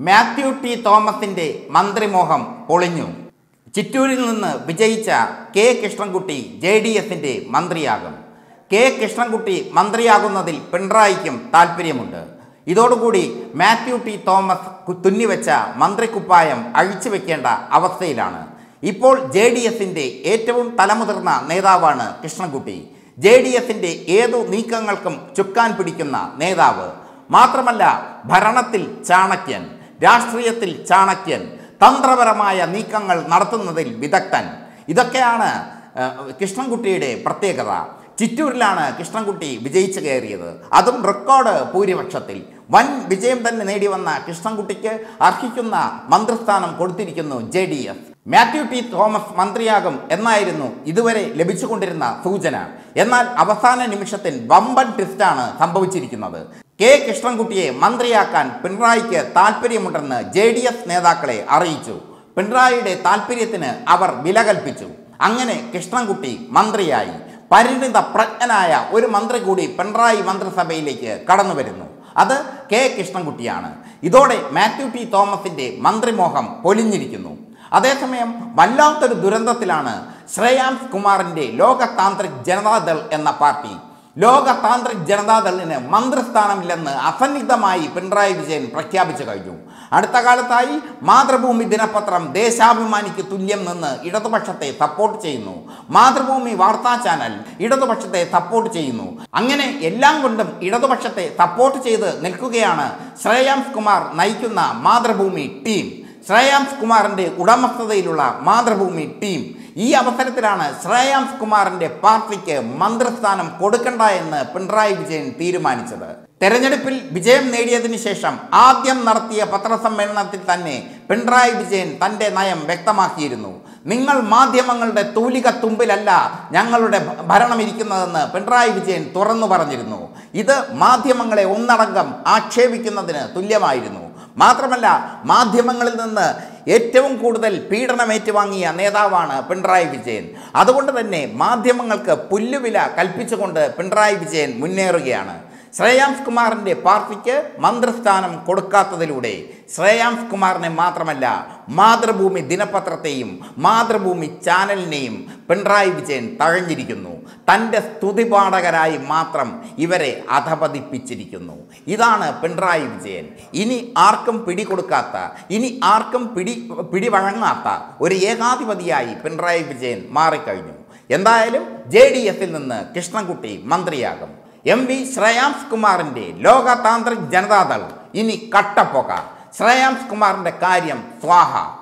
Mathew T തോമസിന്റെ മന്ത്രിമോഹം പൊളിഞ്ഞു ചിറ്റൂരിൽ നിന്ന് വിജയിച്ച കെ കൃഷ്ണൻകുട്ടി ജെ ഡി എസിന്റെ മന്ത്രിയാകും കെ കൃഷ്ണൻകുട്ടി മന്ത്രിയാകുന്നതിൽ പിണറായിക്കും താല്പര്യമുണ്ട് ഇതോടുകൂടി മാത്യു ടി തോമസ് കു- തുന്നിവെച്ച മന്ത്രിക്കുപ്പായം അഴിച്ചു വെക്കേണ്ട അവസ്ഥയിലാണ് ഇപ്പോൾ ജെ ഡി എസിന്റെ ഏറ്റവും തലമുതിർന്ന നേതാവാണ് കൃഷ്ണൻകുട്ടി ജെ ഡി എസിന്റെ ഏതു നീക്കങ്ങൾക്കും ചുക്കാൻ പിടിക്കുന്ന നേതാവ് മാത്രമല്ല ഭരണത്തിൽ ചാണക്യൻ രാഷ്ട്രീയത്തിൽ ചാണക്യൻ തന്ത്രപരമായ നീക്കങ്ങൾ നടത്തുന്നതിൽ വിദഗ്ധൻ ഇതൊക്കെയാണ് ആ, കൃഷ്ണൻകുട്ടിയുടെ പ്രത്യേകത ചിറ്റൂരിലാണ് കൃഷ്ണൻകുട്ടി വിജയിച്ചു കയറിയത് അതും റെക്കോർഡ് ഭൂരിപക്ഷത്തിൽ വൻ വിജയം തന്നെ നേടി വന്ന കൃഷ്ണൻകുട്ടിക്ക് അർഹിക്കുന്ന മന്ത്രിസ്ഥാനം കൊടുത്തിരിക്കുന്നു J D S Mathew T Thomas മന്ത്രിയാകും എന്നായിരുന്നു ഇതുവരെ ലഭിച്ചുകൊണ്ടിരുന്ന സൂചന എന്നാൽ അവസാന നിമിഷത്തിൽ വമ്പൻ ട്വിസ്റ്റാണ് സംഭവിച്ചിരിക്കുന്നത് കെ കൃഷ്ണൻകുട്ടിയെ മന്ത്രിയാക്കാൻ പിണറായിക്ക് താല്പര്യമുണ്ടെന്ന് ജെ ഡി എസ് നേതാക്കളെ അറിയിച്ചു പിണറായിയുടെ താല്പര്യത്തിന് അവർ വില കൽപ്പിച്ചു അങ്ങനെ കൃഷ്ണൻകുട്ടി മന്ത്രിയായി പരിണിത പ്രജ്ഞനായ ഒരു മന്ത്രി കൂടി പിണറായി മന്ത്രിസഭയിലേക്ക് കടന്നു വരുന്നു അത് കെ കൃഷ്ണൻകുട്ടിയാണ് ഇതോടെ മാത്യു ടി തോമസിന്റെ മന്ത്രിമോഹം പൊലിഞ്ഞിരിക്കുന്നു അതേസമയം വല്ലാത്തൊരു ദുരന്തത്തിലാണ് ശ്രേയാംസ് കുമാറിന്റെ ലോക താന്ത്രിക് ജനതാദൾ എന്ന പാർട്ടി ലോക താന്ത്രിക് ജനതാദളിന് മന്ത്രിസ്ഥാനമില്ലെന്ന് അസന്നിഗ്ധമായി പിണറായി വിജയൻ പ്രഖ്യാപിച്ചു കഴിഞ്ഞു അടുത്ത കാലത്തായി മാതൃഭൂമി ദിനപത്രം ദേശാഭിമാനിക്ക് തുല്യം നിന്ന് ഇടതുപക്ഷത്തെ സപ്പോർട്ട് ചെയ്യുന്നു മാതൃഭൂമി വാർത്താ ചാനൽ ഇടതുപക്ഷത്തെ സപ്പോർട്ട് ചെയ്യുന്നു അങ്ങനെ എല്ലാം കൊണ്ടും ഇടതുപക്ഷത്തെ സപ്പോർട്ട് ചെയ്ത് നിൽക്കുകയാണ് ശ്രേയാംസ് കുമാർ നയിക്കുന്ന മാതൃഭൂമി ടീം ശ്രേയാംസ് കുമാറിന്റെ ഉടമസ്ഥതയിലുള്ള മാതൃഭൂമി ടീം ഈ അവസരത്തിലാണ് ശ്രേയാംസ് കുമാറിന്റെ പാർട്ടിക്ക് മന്ത്രിസ്ഥാനം കൊടുക്കണ്ട എന്ന് പിണറായി വിജയൻ തീരുമാനിച്ചത് തെരഞ്ഞെടുപ്പിൽ വിജയം നേടിയതിനു ശേഷം ആദ്യം നടത്തിയ പത്രസമ്മേളനത്തിൽ തന്നെ പിണറായി വിജയൻ തന്റെ നയം വ്യക്തമാക്കിയിരുന്നു നിങ്ങൾ മാധ്യമങ്ങളുടെ തൂലിക തുമ്പിലല്ല ഞങ്ങളുടെ ഭ- ഭരണം ഇരിക്കുന്നതെന്ന് പിണറായി വിജയൻ തുറന്നു പറഞ്ഞിരുന്നു ഇത് മാധ്യമങ്ങളെ ഒന്നടങ്കം ആക്ഷേപിക്കുന്നതിന് തുല്യമായിരുന്നു മാത്രമല്ല മാധ്യമങ്ങളിൽ നിന്ന് ഏറ്റവും കൂടുതൽ പീഡനം ഏറ്റുവാങ്ങിയ നേതാവാണ് പിണറായി വിജയൻ അതുകൊണ്ട് തന്നെ മാധ്യമങ്ങൾക്ക് പുല്ലുവില കൽപ്പിച്ചുകൊണ്ട് പിണറായി വിജയൻ മുന്നേറുകയാണ് ശ്രേയാംസ് കുമാറിൻ്റെ പാർട്ടിക്ക് മന്ത്രിസ്ഥാനം കൊടുക്കാത്തതിലൂടെ ശ്രേയാംസ് കുമാറിനെ മാത്രമല്ല മാതൃഭൂമി ദിനപത്രത്തെയും മാതൃഭൂമി ചാനലിനെയും പിണറായി വിജയൻ തഴഞ്ഞിരിക്കുന്നു തൻ്റെ സ്തുതിപാഠകരായി മാത്രം ഇവരെ അധപതിപ്പിച്ചിരിക്കുന്നു ഇതാണ് പിണറായി വിജയൻ ഇനി ആർക്കും പിടികൊടുക്കാത്ത ഇനി ആർക്കും പിടി പിടിവഴങ്ങാത്ത ഒരു ഏകാധിപതിയായി പിണറായി വിജയൻ മാറിക്കഴിഞ്ഞു എന്തായാലും ജെ ഡി എസിൽ നിന്ന് കൃഷ്ണൻകുട്ടി മന്ത്രിയാകും എം വി ശ്രേയാംസ് കുമാറിൻ്റെ ലോകതാന്ത്രിക് ജനതാദൾ ഇനി കട്ടപ്പൊക ശ്രേയാംസ് കുമാറിൻ്റെ കാര്യം സ്വാഹ